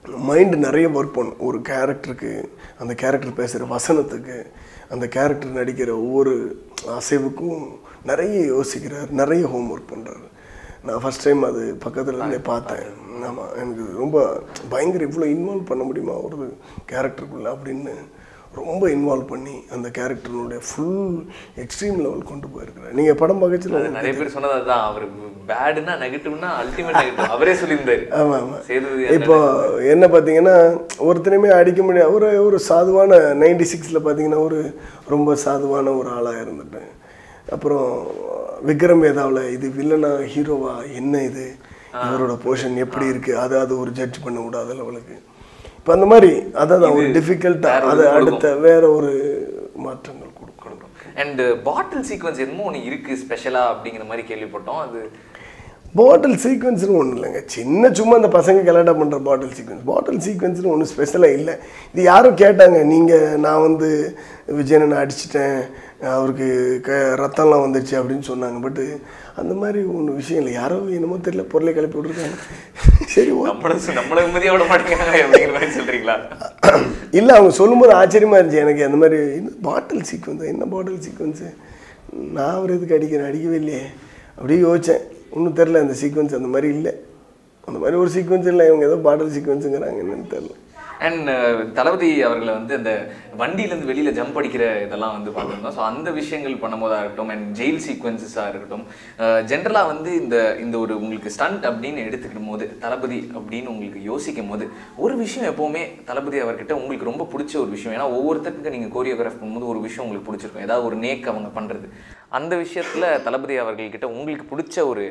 B: மைண்டு நிறைய ஒர்க் பண்ணும் ஒரு கேரக்டருக்கு அந்த கேரக்டர் பேசுகிற வசனத்துக்கு அந்த கேரக்டர் நடிக்கிற ஒவ்வொரு அசைவுக்கும் நிறைய யோசிக்கிறார் நிறைய ஹோம் ஒர்க் பண்ணுறாரு நான் ஃபஸ்ட் டைம் அது பக்கத்துல இருந்தே பார்த்தேன் ஆமாம் எனக்கு ரொம்ப பயங்கர இவ்வளோ இன்வால்வ் பண்ண முடியுமா ஒரு கேரக்டருக்குள்ள அப்படின்னு ரொம்ப இன்வால்வ் பண்ணி அந்த கேரக்டருடைய ஃபுல் எக்ஸ்ட்ரீம் லெவல் கொண்டு போயிருக்கிறேன் நீங்கள் படம்
C: அது
B: பக்கத்தில்
C: நிறைய பேர் சொன்னது அதுதான் அவர் பேடுனா நெகட்டிவ்னா அல்டிமேட் நெகட்டிவ் அவரே சொல்லியிருந்தாரு
B: ஆமாம் ஆமாம்
C: சேதுபதி
B: இப்போ என்ன பார்த்தீங்கன்னா ஒருத்தனையுமே அடிக்க முடியாது ஒரு ஒரு சாதுவான நைன்டி சிக்ஸில் பார்த்தீங்கன்னா ஒரு ரொம்ப சாதுவான ஒரு ஆளாக இருந்துட்டேன் அப்புறம் விக்ரம் வேதாவில் இது வில்லனா ஹீரோவா என்ன இது இவரோட போர்ஷன் எப்படி இருக்குது அதை அது ஒரு ஜட்ஜ் பண்ண விடாத லெவலுக்கு இப்போ அந்த மாதிரி அதான் ஒரு டிஃபிகல்ட்டாக அது அடுத்த வேற ஒரு மாற்றங்கள் கொடுக்கணும்
C: அண்ட் பாட்டில் சீக்வன்ஸ் என்னமோ ஒன்று இருக்கு ஸ்பெஷலா அப்படிங்கிற மாதிரி கேள்விப்பட்டோம் அது
B: பாட்டில் சீக்வன்ஸ்னு ஒன்றும் இல்லைங்க சின்ன சும்மா அந்த பசங்க கலாட்டா பண்ணுற பாட்டில் சீக்வன்ஸ் பாட்டில் சீக்வன்ஸ்னு ஒன்றும் ஸ்பெஷலாக இல்லை இது யாரும் கேட்டாங்க நீங்கள் நான் வந்து விஜயனை அடிச்சிட்டேன் அவருக்கு க ரத்தம்லாம் வந்துடுச்சு அப்படின்னு சொன்னாங்க பட்டு அந்த மாதிரி ஒன்றும் விஷயம் இல்லை யாரோ என்னமோ தெரியல பொருளை கிளப்பி விட்ருக்காங்க சரி ஓ
C: நம்மள நம்மள உண்மையாக விட மாட்டேங்கிறாங்க அப்படிங்கிற மாதிரி சொல்றீங்களா
B: இல்லை அவங்க சொல்லும்போது ஆச்சரியமாக இருந்துச்சு எனக்கு அந்த மாதிரி என்ன பாட்டில் சீக்வன்ஸ் என்ன பாட்டில் சீக்வன்ஸு நான் அவர் எதுக்கு அடிக்கிறேன் அடிக்கவே இல்லையே அப்படியே யோசித்தேன் ஒன்றும் தெரில அந்த சீக்வன்ஸ் அந்த மாதிரி இல்லை அந்த மாதிரி ஒரு சீக்வன்ஸ் இல்லை இவங்க ஏதோ பாட்டில் சீக்வன்ஸுங்கிறாங்க என்னன்னு தெரில
C: அண்ட் தளபதி அவர்களை வந்து அந்த வண்டியிலேருந்து வெளியில ஜம்ப் அடிக்கிற இதெல்லாம் வந்து பார்த்துருந்தோம் ஸோ அந்த விஷயங்கள் பண்ணும்போதா இருக்கட்டும் அண்ட் ஜெயில் சீக்வன்சஸாக இருக்கட்டும் ஜென்ரலாக வந்து இந்த இந்த ஒரு உங்களுக்கு ஸ்டண்ட் அப்படின்னு எடுத்துக்கிடும் போது தளபதி அப்படின்னு உங்களுக்கு யோசிக்கும் போது ஒரு விஷயம் எப்போவுமே தளபதி அவர்கிட்ட உங்களுக்கு ரொம்ப பிடிச்ச ஒரு விஷயம் ஏன்னா ஒவ்வொருத்தருக்கு நீங்கள் கோரியோகிராஃப் பண்ணும்போது ஒரு விஷயம் உங்களுக்கு பிடிச்சிருக்கும் ஏதாவது ஒரு நேக் அவங்க பண்ணுறது அந்த விஷயத்தில் தளபதி அவர்கள்கிட்ட உங்களுக்கு பிடிச்ச ஒரு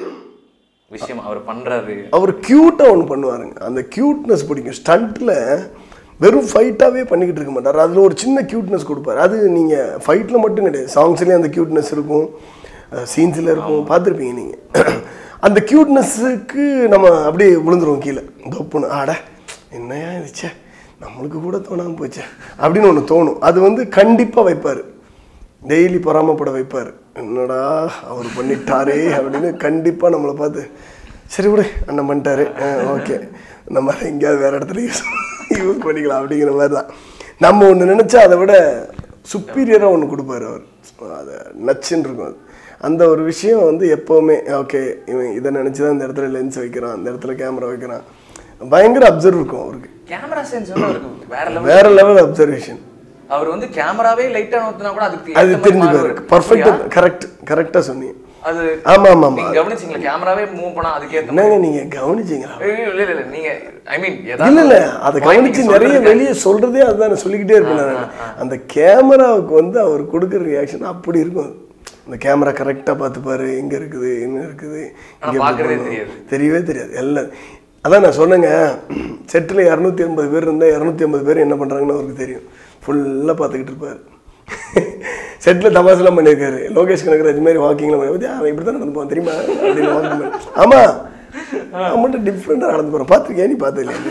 C: விஷயம் அவர் பண்ணுறாரு
B: அவர் க்யூட்டாக ஒன்று பண்ணுவாருங்க அந்த க்யூட்னஸ் பிடிக்கும் ஸ்டண்ட்டில் வெறும் ஃபைட்டாகவே பண்ணிக்கிட்டு இருக்க மாட்டார் அதில் ஒரு சின்ன க்யூட்னஸ் கொடுப்பாரு அது நீங்கள் ஃபைட்டில் மட்டும் கிடையாது சாங்ஸ்லேயும் அந்த க்யூட்னஸ் இருக்கும் சீன்ஸில் இருக்கும் பார்த்துருப்பீங்க நீங்கள் அந்த க்யூட்னஸுக்கு நம்ம அப்படியே விழுந்துருவோம் கீழே தொப்புன்னு ஆட என்னையா இருந்துச்சே நம்மளுக்கு கூட தோணாமல் போச்சே அப்படின்னு ஒன்று தோணும் அது வந்து கண்டிப்பாக வைப்பார் டெய்லி பொறாமப்பட வைப்பார் என்னடா அவர் பண்ணிட்டாரே அப்படின்னு கண்டிப்பாக நம்மளை பார்த்து சரி விடு அண்ணன் பண்ணிட்டாரு ஓகே நம்ம எங்கேயாவது வேறு இடத்துல யூஸ் யூஸ் பண்ணிக்கலாம் அப்படிங்கிற மாதிரி தான் நம்ம ஒன்று நினச்சா அதை விட சுப்பீரியராக ஒன்று கொடுப்பாரு அவர் அது நச்சுன்னு இருக்கும் அது அந்த ஒரு விஷயம் வந்து எப்போவுமே ஓகே இவன் இதை நினச்சி தான் இந்த இடத்துல லென்ஸ் வைக்கிறான் இந்த இடத்துல கேமரா வைக்கிறான் பயங்கர அப்சர்வ் இருக்கும் அவருக்கு
C: கேமரா சென்ஸ் வந்து அவருக்கு வேற லெவல்
B: வேற லெவல் அப்சர்வேஷன்
C: அவர் வந்து கேமராவே லைட்டா நோத்தினா கூட அதுக்கு
B: அது
C: ஏத்த மாதிரி
B: தெரிஞ்சு
C: மாறுவாரு.
B: பாரு பர்ஃபெக்டாக
C: அப்படியா?
B: கரெக்ட் கரெக்டாக சொன்னீங்க
C: அது
B: ஆமா ஆமா ஆமா
C: நீங்க கவனிச்சீங்களா கேமராவே மூவ் பண்ணா அதுக்கு ஏத்த
B: என்னங்க நீங்க கவனிச்சீங்களா
C: மாதிரி இல்ல இல்ல இல்ல நீங்க ஐ மீன்
B: இல்ல இல்ல அதை கவனிச்சு நிறைய வெளியே சொல்றதே அதுதான் நான் சொல்லிக்கிட்டே இருப்பேன் நான் அந்த கேமராவுக்கு வந்து அவர் கொடுக்குற ரியாக்ஷன் அப்படி இருக்கும் அது. அந்த கேமரா கரெக்டாக பார்த்துப்பாரு எங்க இருக்குது என்ன இருக்குது
C: ஆனா
B: இங்க
C: பார்க்கறதே
B: எப்படி
C: தெரியாது.
B: போகணும். தெரியவே தெரியாது எல்லாம் அதான் நான் சொன்னேங்க செட்டில் இரநூத்தி ஐம்பது பேர் இருந்தால் இரநூத்தி ஐம்பது பேர் என்ன பண்ணுறாங்கன்னு அவருக்கு தெரியும் ஃபுல்லாக பார்த்துக்கிட்டு இருப்பார் செட்டில் தமாசெல்லாம் பண்ணியிருக்காரு லோகேஷ் கனகராஜ் மாதிரி வாக்கிங்லாம் பண்ணி "பத்தியா, அவன் இப்படி தான் நடந்து போவான் தெரியுமா அப்படின்னு வாக்கிங் பண்ணி ஆமாம் அவன் மட்டும் டிஃப்ரெண்ட்டாக நடந்து போகிறான் பார்த்துருக்கியா நீ பார்த்து இல்லையா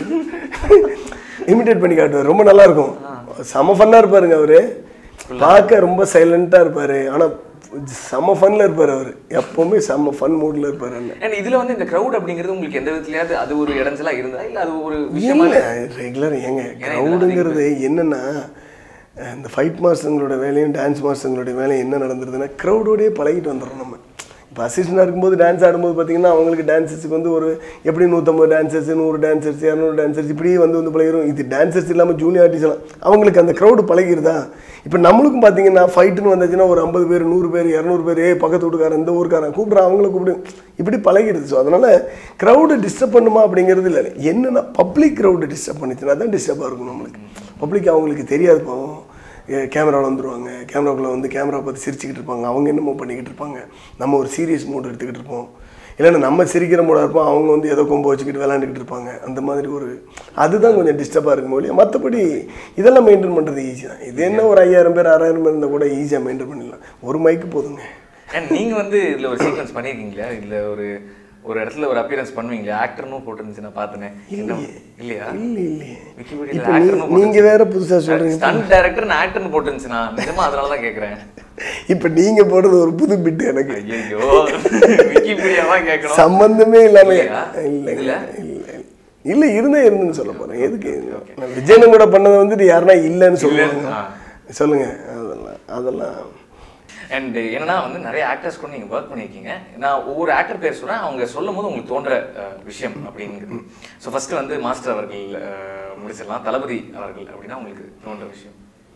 B: இமிடேட் பண்ணி காட்டுவார் ரொம்ப நல்லா இருக்கும் செம ஃபன்னாக இருப்பாருங்க அவரு பார்க்க ரொம்ப சைலண்ட்டாக இருப்பார் ஆனால் செம ஃபன்னில் இருப்பார் அவர் எப்போவுமே செம ஃபன் மூடில் இருப்பார் அண்ணன்
C: அண்ட் இதுல வந்து இந்த கிரவுட் அப்படிங்கிறது உங்களுக்கு எந்த விதத்துலயாவது அது ஒரு இடஞ்சலா இருந்தா இல்ல அது ஒரு விஷயமா
B: இல்லை ரெகுலர் ஏங்க க்ரௌடுங்கிறது என்னன்னா அஹ் இந்த ஃபைட் மாஸ்டருங்களோட வேலையும் டான்ஸ் மாஸ்டருங்களோட வேலையும் என்ன நடந்துருதுன்னா க்ரௌடோடயே பழகிட்டு வந்துடுறோம் நம்ம இப்போ அசிஸ்டண்டாக இருக்கும்போது டான்ஸ் ஆடும்போது பார்த்தீங்கன்னா அவங்களுக்கு டான்ஸர்ஸுக்கு வந்து ஒரு எப்படி நூற்றம்பது டான்சர்ஸ் நூறு டான்சர்ஸ் இரநூறு டான்சர்ஸ் இப்படியே வந்து வந்து பழகிரும் இது டான்சர்ஸ் இல்லாமல் ஜூனியர் ஆர்டிஸ்ட்லாம் அவங்களுக்கு அந்த க்ரௌடு பழகிருதா இப்போ நம்மளுக்கும் பார்த்தீங்கன்னா ஃபைட்டுன்னு வந்துச்சுன்னா ஒரு ஐம்பது பேர் நூறு பேர் இரநூறு பேர் ஏ பக்கத்து வீட்டுக்காரன் இந்த ஊருக்காரன் கூப்பிட்றான் அவங்கள கூப்பிடு இப்படி பழகிடுது ஸோ அதனால் க்ரௌடு டிஸ்டர்ப் பண்ணுமா அப்படிங்கிறது இல்லை என்னென்னா பப்ளிக் க்ரௌடு டிஸ்டர்ப் பண்ணிச்சுன்னா தான் டிஸ்டர்பாக இருக்கும் நம்மளுக்கு பப்ளிக் அவங்களுக்கு தெரியாது பாவம் கேமராவில் வந்துருவாங்க கேமராக்குள்ளே வந்து கேமரா பார்த்து சிரிச்சுக்கிட்டு இருப்பாங்க அவங்க என்னமோ பண்ணிக்கிட்டு இருப்பாங்க நம்ம ஒரு சீரியஸ் மூட் எடுத்துக்கிட்டு இருப்போம் இல்லைன்னா நம்ம சிரிக்கிற மூடாக இருப்போம் அவங்க வந்து ஏதோ கொம்பு வச்சுக்கிட்டு விளாண்டுக்கிட்டு இருப்பாங்க அந்த மாதிரி ஒரு அதுதான் கொஞ்சம் டிஸ்டர்பாக இருக்கும் ஒழிய மற்றபடி இதெல்லாம் மெயின்டைன் பண்ணுறது ஈஸி தான் இது என்ன ஒரு ஐயாயிரம் பேர் ஆறாயிரம் பேர் இருந்தால் கூட ஈஸியாக மெயின்டைன் பண்ணிடலாம் ஒரு மைக்கு போதுங்க
C: அண்ட் நீங்க வந்து இதுல ஒரு சீக்வன்ஸ் பண்ணிருக்கீங்களா இல்ல ஒரு ஒரு இடத்துல ஒரு அப்பியரன்ஸ் பண்ணுவீங்களா ஆக்டர்னும் போட்டுருந்துச்சு நான் பார்த்தேனே என்ன இல்லையா
B: இல்லை இல்லையே
C: விக்கிபீடியால
B: இப்போ
C: ஆக்டர்னு
B: நீங்கள் வேற புதுசாக சொல்கிறீங்க
C: ஸ்டண்ட் டைரக்டர் நான் ஆக்டர்னு போட்டுருந்துச்சு நான் நிஜமா அதனால தான் கேக்குறேன்
B: இப்போ நீங்கள் போடுறது ஒரு புது பிட்டு எனக்கு
C: ஐயோ விக்கிபீடியாவா கேட்கணும்
B: சம்பந்தமே இல்லாம
C: இல்லையா?
B: இல்லை
C: இதுல?
B: இல்லை இல்லை இருந்தே இருந்துன்னு சொல்ல போகிறேன் எதுக்கு நான் விஜயனும் கூட பண்ணது வந்துட்டு யாருன்னா இல்லைன்னு சொல்லுவாங்க
C: ஆ.
B: சொல்லுங்க அதெல்லாம் அதெல்லாம்
C: அண்ட் என்னன்னா வந்து நிறைய ஆக்டர்ஸ் கூட நீங்கள் ஒர்க் பண்ணியிருக்கீங்க நான் ஒவ்வொரு ஆக்டர் பேர் சொல்கிறேன் அவங்க சொல்லும் போது உங்களுக்கு தோன்ற அஹ், விஷயம் அப்படிங்கிறது ஸோ ஃபர்ஸ்ட் வந்து மாஸ்டர் அவர்கள் அஹ், முடிச்சிடலாம் தளபதி அவர்கள் அப்படின்னா உங்களுக்கு தோன்ற விஷயம்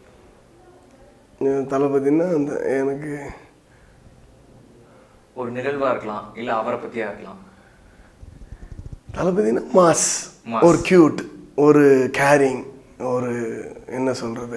B: அஹ் தளபதின்னா அந்த எனக்கு
C: ஒரு நிகழ்வாக இருக்கலாம் இல்லை அவரை பற்றியா இருக்கலாம்
B: தளபதினா மாஸ்
C: Mass.
B: ஒரு கியூட் ஒரு கேரிங் ஒரு என்ன சொல்கிறது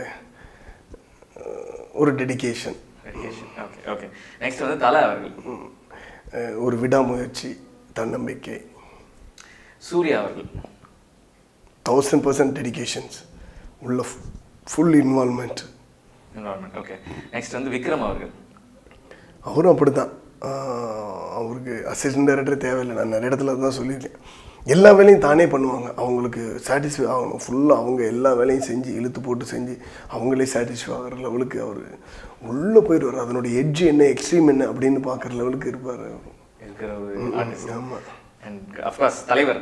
B: ஒரு dedication
C: dedication okay okay next வந்து தலை அவர்கள்
B: ஒரு விடாமுயற்சி தன்னம்பிக்கை
C: சூர்யா அவர்கள்
B: தௌசண்ட் பர்சன்ட் டெடிகேஷன்ஸ் உள்ள full involvement
C: environment okay next வந்து விக்ரம் அவர்கள்
B: அவரும் அப்படி தான் அவருக்கு அசிஸ்டன்ட் டைரக்டரே தேவையில்லை நான் நிறைய இடத்துல தான் சொல்லியிருக்கேன் எல்லா வேலையும் தானே பண்ணுவாங்க அவங்களுக்கு சாட்டிஸ்ஃபை ஆகணும் ஃபுல்லாக அவங்க எல்லா வேலையும் செஞ்சு இழுத்து போட்டு செஞ்சு அவங்களே சாட்டிஸ்ஃபை ஆகிற லெவலுக்கு அவர் உள்ளே போயிடுவார் அதனுடைய எட்ஜ் என்ன எக்ஸ்ட்ரீம் என்ன அப்படின்னு பார்க்குற லெவலுக்கு இருப்பார்
C: இருக்கிற ஒரு ஆர்டிஸ்ட்
B: ஆமாம்
C: அண்ட் அஃப்கோர்ஸ் தலைவர்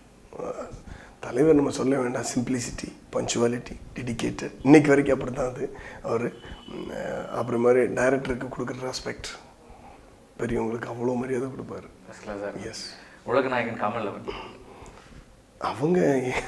B: தலைவர் நம்ம சொல்ல வேண்டாம் சிம்பிளிசிட்டி பஞ்சுவாலிட்டி டெடிகேட்டட் இன்னைக்கு வரைக்கும் அப்படி தான் அது அவர் அப்புறம் மாதிரி டைரக்டருக்கு கொடுக்குற ரெஸ்பெக்ட் பெரியவங்களுக்கு அவ்வளோ மரியாதை கொடுப்பாரு
C: ஃபர்ஸ்ட் கிளாஸாக
B: எஸ்
C: உலக நாயகன் கமல் அவர்கள்
B: அவங்க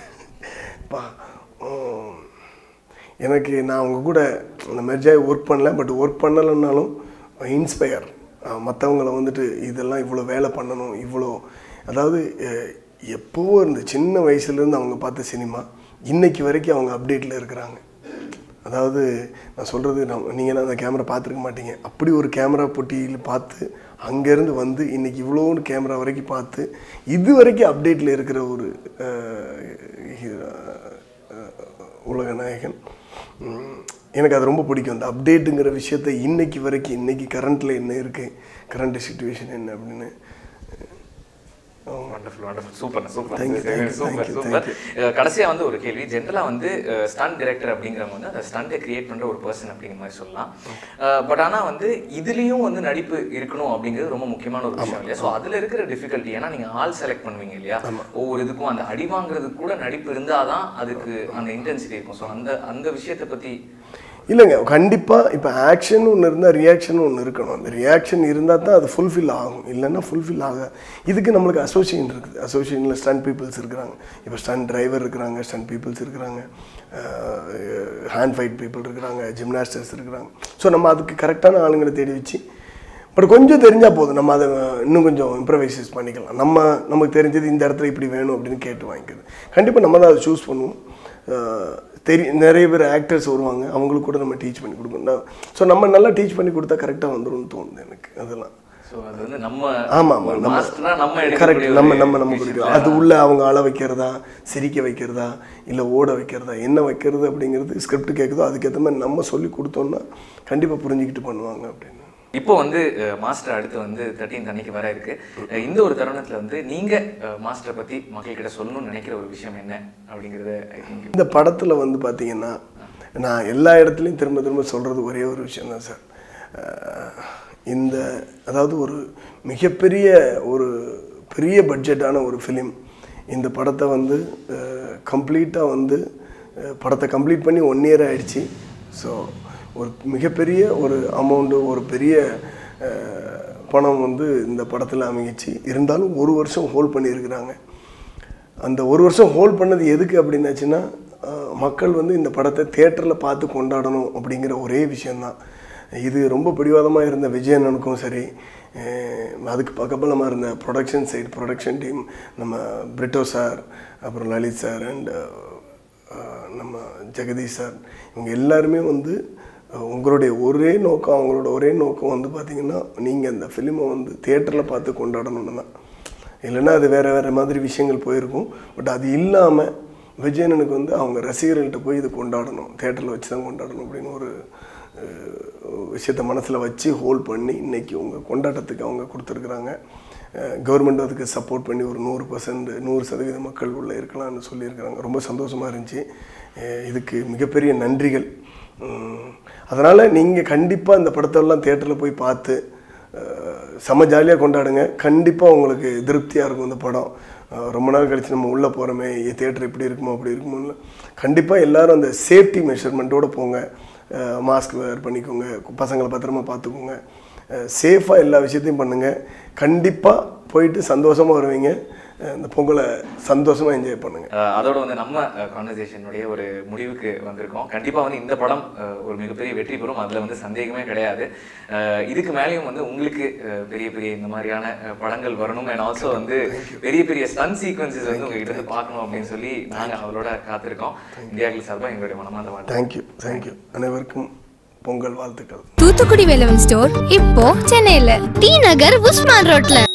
B: பா உம், எனக்கு நான் அவங்க கூட அந்த மெர்ஜாய் ஒர்க் பண்ணல பட் ஒர்க் பண்ணலைன்னாலும் இன்ஸ்பயர் மற்றவங்கள வந்துட்டு இதெல்லாம் இவ்வளோ வேலை பண்ணணும் இவ்வளோ அதாவது அஹ், எப்போவோ இருந்து சின்ன வயசுலேருந்து அவங்க பார்த்த சினிமா இன்னைக்கு வரைக்கும் அவங்க அப்டேட்டில் இருக்கிறாங்க அதாவது நான் சொல்கிறது நான் நீங்களாம் அந்த கேமரா பார்த்துருக்க மாட்டீங்க அப்படி ஒரு கேமரா போட்டியில் பார்த்து அங்கேருந்து வந்து இன்னைக்கு இவ்வளோன்னு கேமரா வரைக்கும் பார்த்து இது வரைக்கும் அப்டேட்டில் இருக்கிற ஒரு அஹ், ஹீரோ, அஹ், உலக நாயகன் உம், எனக்கு அது ரொம்ப பிடிக்கும் அந்த அப்டேட்டுங்கிற விஷயத்தை இன்னைக்கு வரைக்கும் இன்னைக்கு கரண்ட்டில் என்ன இருக்குது கரண்ட் சுச்சுவேஷன் என்ன அப்படின்னு
C: wonderful wonderful super super
B: Thank you, thank you,
C: super
B: thank you,
C: super
B: thank
C: கடைசியா வந்து ஒரு கேள்வி ஜென்ரலா வந்து ஸ்டண்ட் டைரக்டர் அப்படிங்கிறவங்க வந்து அந்த ஸ்டண்ட்டை கிரியேட் பண்ற ஒரு பர்சன் அப்படிங்கிற மாதிரி சொல்லலாம் பட் ஆனா வந்து இதுலயும் வந்து நடிப்பு இருக்கணும் அப்படிங்கிறது ரொம்ப முக்கியமான ஒரு விஷயம் இல்லையா ஸோ அதுல இருக்கிற டிஃபிகல்ட்டி ஏன்னா நீங்க ஆள் செலக்ட் பண்ணுவீங்க இல்லையா ஒவ்வொரு இதுக்கும் அந்த அடி வாங்குறதுக்கு கூட நடிப்பு இருந்தாதான் அதுக்கு அந்த இன்டென்சிட்டி இருக்கும் ஸோ அந்த அந்த விஷயத்தை பத்தி
B: இல்லைங்க கண்டிப்பாக இப்போ ஆக்ஷன் ஒன்று இருந்தால் ரியாக்ஷன் ஒன்று இருக்கணும் அந்த ரியாக்ஷன் இருந்தால் தான் அது ஃபுல்ஃபில் ஆகும் இல்லைன்னா ஃபுல்ஃபில் ஆக இதுக்கு நம்மளுக்கு அசோசியேஷன் இருக்குது அசோசியேஷனில் ஸ்டன் பீப்புள்ஸ் இருக்கிறாங்க இப்போ ஸ்டன் டிரைவர் இருக்கிறாங்க ஸ்டன் பீப்புள்ஸ் இருக்கிறாங்க ஹேண்ட் ஃபைட் பீப்புள் இருக்கிறாங்க ஜிம்னாஸ்டர்ஸ் இருக்கிறாங்க ஸோ நம்ம அதுக்கு கரெக்டான ஆளுங்களை தேடி வச்சு பட் கொஞ்சம் தெரிஞ்சால் போதும் நம்ம அதை இன்னும் கொஞ்சம் இம்ப்ரவைசஸ் பண்ணிக்கலாம் நம்ம நமக்கு தெரிஞ்சது இந்த இடத்துல இப்படி வேணும் அப்படின்னு கேட்டு வாங்கிக்கிறது கண்டிப்பாக நம்ம தான் அதை சூஸ் பண்ணுவோம் அஹ் தெரி நிறைய பேர் ஆக்டர்ஸ் வருவாங்க அவங்களுக்கு கூட நம்ம டீச் பண்ணி கொடுக்கணும் ஸோ நம்ம நல்லா டீச் பண்ணி கொடுத்தா கரெக்டாக வந்துரும்னு தோணுது எனக்கு அதெல்லாம்
C: ஸோ அது வந்து நம்ம
B: ஆமாம் ஆமாம்
C: ஒரு
B: நம்ம
C: மாஸ்டரா நம்ம
B: கரெக்ட்
C: எடுக்கக்கூடிய
B: நம்ம
C: ஒரு
B: நம்ம நம்ம
C: விஷயம்.
B: கொடுக்கலாம் அது உள்ள அவங்க அழ வைக்கிறதா சிரிக்க வைக்கிறதா இல்லை ஓட வைக்கிறதா என்ன வைக்கிறது அப்படிங்கிறது ஸ்கிரிப்ட் கேட்குதோ அதுக்கேற்ற மாதிரி நம்ம சொல்லி கொடுத்தோம்னா கண்டிப்பாக புரிஞ்சுக்கிட்டு பண்ணுவாங்க அப்படின்னு
C: இப்போ வந்து மாஸ்டர் அடுத்து வந்து தேர்ட்டீன் அன்னைக்கு வர இருக்கு அஹ் இந்த ஒரு தருணத்துல வந்து நீங்க மாஸ்டரை பத்தி மக்கள்கிட்ட சொல்லணும்னு நினைக்கிற ஒரு விஷயம் என்ன அப்படிங்கறத ஐ திங்க்
B: இந்த படத்தில் வந்து பார்த்தீங்கன்னா நான் எல்லா இடத்துலையும் திரும்ப திரும்ப சொல்கிறது ஒரே ஒரு விஷயம் தான் சார் அஹ் இந்த அதாவது ஒரு மிகப்பெரிய ஒரு பெரிய பட்ஜெட்டான ஒரு ஃபிலிம் இந்த படத்தை வந்து கம்ப்ளீட்டாக வந்து அஹ் படத்தை கம்ப்ளீட் பண்ணி ஒன் இயர் ஆயிடுச்சு ஸோ ஒரு மிகப்பெரிய ஒரு அமௌண்ட்டு ஒரு பெரிய அஹ், பணம் வந்து இந்த படத்தில் அமைங்கிச்சு இருந்தாலும் ஒரு வருஷம் ஹோல்ட் பண்ணியிருக்கிறாங்க அந்த ஒரு வருஷம் ஹோல்ட் பண்ணது எதுக்கு அப்படின்னாச்சுன்னா அஹ், மக்கள் வந்து இந்த படத்தை தேட்டரில் பார்த்து கொண்டாடணும் அப்படிங்கிற ஒரே விஷயந்தான் இது ரொம்ப பிடிவாதமாக இருந்த விஜயண்ணனுக்கும் சரி அஹ், அதுக்கு பக்கபலமாக இருந்த ப்ரொடக்ஷன் சைடு ப்ரொடக்ஷன் டீம் நம்ம பிரிட்டோ சார் அப்புறம் லலித் சார் அண்ட் நம்ம ஜெகதீஷ் சார் இவங்க எல்லாருமே வந்து அஹ், உங்களுடைய ஒரே நோக்கம் அவங்களோட ஒரே நோக்கம் வந்து பார்த்திங்கன்னா நீங்கள் இந்த ஃபிலிமை வந்து தேட்டரில் பார்த்து கொண்டாடணும்னு தான் இல்லைன்னா அது வேறு வேறு மாதிரி விஷயங்கள் போயிருக்கும் பட் அது இல்லாமல் விஜயனனுக்கு வந்து அவங்க ரசிகர்கள்ட்ட போய் இது கொண்டாடணும் தேட்டரில் வச்சு தான் கொண்டாடணும் அப்படின்னு ஒரு அஹ், விஷயத்த மனசில் வச்சு ஹோல்ட் பண்ணி இன்னைக்கு உங்கள் கொண்டாட்டத்துக்கு அவங்க கொடுத்துருக்குறாங்க கவர்மெண்ட் அதுக்கு சப்போர்ட் பண்ணி ஒரு நூறு பர்சன்ட் நூறு சதவீத மக்கள் உள்ளே இருக்கலாம்னு சொல்லியிருக்கிறாங்க ரொம்ப சந்தோஷமாக இருந்துச்சு அஹ், இதுக்கு மிகப்பெரிய நன்றிகள் அதனால் நீங்கள் கண்டிப்பாக இந்த படத்தெல்லாம் தேட்டரில் போய் பார்த்து அஹ், செம ஜாலியாக கொண்டாடுங்க கண்டிப்பாக உங்களுக்கு திருப்தியாக இருக்கும் இந்த படம் அஹ் ரொம்ப நாள் கழிச்சு நம்ம உள்ளே போகிறோமே தேட்டர் இப்படி இருக்குமோ அப்படி இருக்குமோன்னு கண்டிப்பாக எல்லாரும் அந்த சேஃப்டி மெஷர்மெண்ட்டோட போங்க மாஸ்க் வேர் பண்ணிக்கோங்க பசங்களை பத்திரமா பார்த்துக்கோங்க சேஃபாக எல்லா விஷயத்தையும் பண்ணுங்கள் கண்டிப்பாக போயிட்டு சந்தோஷமாக வருவீங்க அஹ் இந்த பொங்கலை சந்தோஷமாக என்ஜாய் பண்ணுங்கள்
C: அஹ் அதோட வந்து நம்ம கான்வர்சேஷனுடைய ஒரு முடிவுக்கு வந்திருக்கோம் கண்டிப்பாக வந்து இந்த படம் அஹ், ஒரு மிகப்பெரிய வெற்றி பெறும் அதில் வந்து சந்தேகமே கிடையாது அஹ், இதுக்கு மேலேயும் வந்து உங்களுக்கு அஹ், பெரிய பெரிய இந்த மாதிரியான அஹ், படங்கள் வரணும் அண்ட் ஆல்சோ வந்து பெரிய பெரிய ஸ்டன் சீக்வன்சஸ் வந்து உங்ககிட்ட இருந்து பார்க்கணும் அப்படின்னு சொல்லி நாங்கள் அவளோட காத்திருக்கோம் இந்தியாவில் சார்பாக எங்களுடைய மனமார்ந்த வாழ்த்து
B: தேங்க்யூ தேங்க்யூ அனைவருக்கும் பொங்கல் வாழ்த்துக்கள்
A: தூத்துக்குடி வேலவன் ஸ்டோர் இப்போ சென்னையில டி நகர் உஸ்மான் ரோட்ல